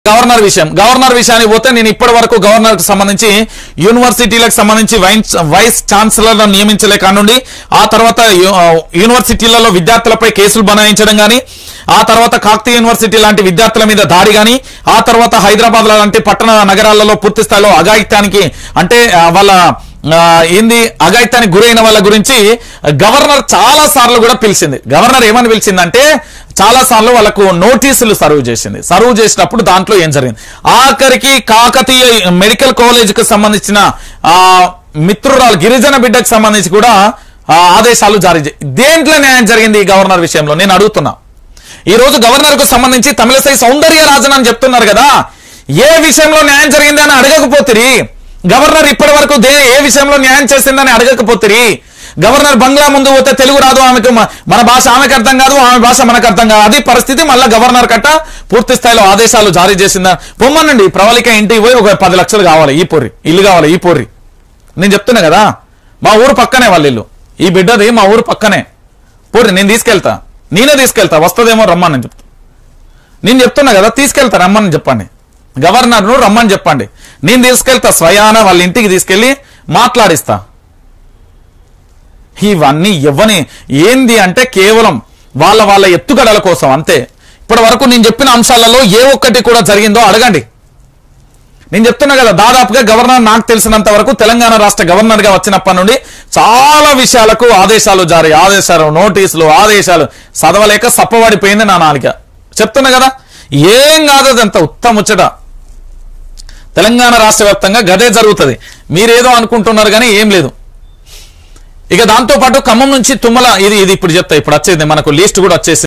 governor విషయం governor విషయానికి పోతే నేను ఇప్పటి వరకు గవర్నర్ కు సంబంధించి యూనివర్సిటీలకు సంబంధించి వైన్స్ వైస్ ఛాన్సలర్లను నియమించలే కానుండి ఆ తర్వాత యు- ఆ, యూనివర్సిటీలలో విద్యార్థులపై కేసులు బనాయించడం గాని ఆ తర్వాత కాకతీయ యూనివర్సిటీ లాంటి విద్యార్థుల మీద దాడి గాని ఆ తర్వాత హైదరాబాద్ లాంటి పట్టణ నగరాలలో పూర్తి స్థాయిలో అఘాయిత్యానికి అంటే ఆ, వాళ్ళ ఆ, ఏంది అఘాయిత్యానికి గురైన వాళ్ళ గురించి గవర్నర్ చాలా సార్లు కూడా పిలిచింది గవర్నర్ ఏమని పిలిచిందంటే చాలా సార్లు వాళ్ళకు నోటీసులు సర్వ్ చేసింది సర్వ్ చేసినప్పుడు దాంట్లో ఏం జరిగింది ఆఖరికి కాకతీయ మెడికల్ కాలేజ్ కు సంబంధించిన ఆ మిత్రురాలు గిరిజన బిడ్డకు సంబంధించి కూడా ఆ, ఆదేశాలు జారీ చే దేంట్లో న్యాయం జరిగింది ఈ గవర్నర్ విషయంలో నేను అడుగుతున్నా ఈ రోజు గవర్నర్ కు సంబంధించి తమిళసై సౌందర్య రాజన్ అని చెప్తున్నారు కదా ఏ విషయంలో న్యాయం జరిగింది అని అడగకపోతిరి గవర్నర్ ఇప్పటి వరకు దే ఏ విషయంలో న్యాయం చేసిందని అడగకపోతిరి గవర్నర్ బంగ్లా ముందు పోతే తెలుగు రాదు ఆమెకు మ- మన భాష ఆమెకు అర్థం కాదు ఆమె భాష మనకు అర్థం కాదు అది పరిస్థితి మళ్ళా గవర్నర్ కట్ట పూర్తి స్థాయిలో ఆదేశాలు జారీ చేసిందా పొమ్మనండి ప్రవళిక ఇంటికి పోయి ఒక పది లక్షలు కావాలి ఈ పొర్రి ఇల్లు కావాలి ఈ పొర్రి నేను చెప్తున్నా కదా మా ఊరు పక్కనే వాళ్ళ ఇల్లు ఈ బిడ్డది మా ఊరు పక్కనే పోరి నేను తీసుకెళ్తా నేనే తీసుకెళ్తా వస్తుందేమో రమ్మని చెప్తా నేను చెప్తున్నా కదా తీసుకెళ్తా రమ్మని చెప్పండి గవర్నర్ను రమ్మని చెప్పండి నేను తీసుకెళ్తా స్వయాన వాళ్ళ ఇంటికి తీసుకెళ్లి మాట్లాడిస్తా ఇవన్నీ ఇవ్వని ఏంది అంటే కేవలం వాళ్ళ వాళ్ళ ఎత్తుగడల కోసం అంతే ఇప్పటి వరకు నేను చెప్పిన అంశాలలో ఏ ఒక్కటి కూడా జరిగిందో అడగండి నేను చెప్తున్నా కదా దాదాపుగా గవర్నర్ నాకు తెలిసినంత వరకు తెలంగాణ రాష్ట్ర గవర్నర్ గా వచ్చినప్పటి నుండి చాలా విషయాలకు ఆదేశాలు జారీ ఆదేశాలు నోటీసులు ఆదేశాలు చదవలేక సప్పబడిపోయింది నా నాలిక చెప్తున్నా కదా ఏం కాదు అదంత ఉత్తముచ్చట తెలంగాణ రాష్ట్ర వ్యాప్తంగా గదే జరుగుతుంది మీరేదో అనుకుంటున్నారు కానీ ఏం లేదు ఇక దాంతో పాటు ఖమ్మం నుంచి తుమ్మల ఇది ఇది ఇప్పుడు చెప్తా ఇప్పుడు వచ్చేది మనకు లిస్ట్ కూడా వచ్చేసి